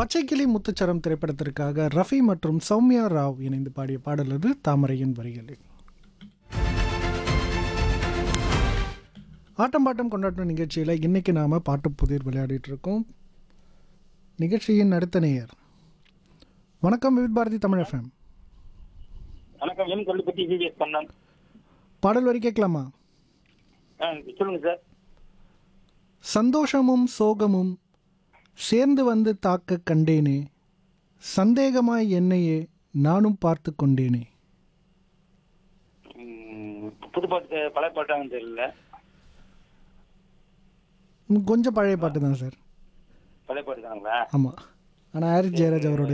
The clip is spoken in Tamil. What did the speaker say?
பச்சைக்கிளி முத்துச்சரம் திரைப்படத்திற்காக ரஃபி மற்றும் சௌமியா ராவ் இணைந்து பாடிய பாடல் அது தாமரையின் வரிகளில் ஆட்டம் பாட்டம் கொண்டாட்டம் நிகழ்ச்சியில் இன்னைக்கு நாம் பாட்டு புதிர் விளையாடிட்டு இருக்கோம் நிகழ்ச்சியின் அடுத்த நேயர் வணக்கம் விவித் பாரதி தமிழ் எஃப்எம் வணக்கம் எம் கொல்லுப்பட்டி விவிஎஸ் கண்ணன் பாடல் வரி கேட்கலாமா ஆ சொல்லுங்க சார் சந்தோஷமும் சோகமும் சேர்ந்து வந்து தாக்க கண்டேனே சந்தேகமாய் என்னையே நானும் பார்த்து கொண்டேனே ம், புது பாட்டு பழைய பாட்டான்னு தெரியல ம், கொஞ்சம் பழைய பாட்டு தான் சார் பழைய பாட்டு தாங்களா ஆமாம் ஆனால் ஹாரிஸ் ஜெயராஜ் அவரோட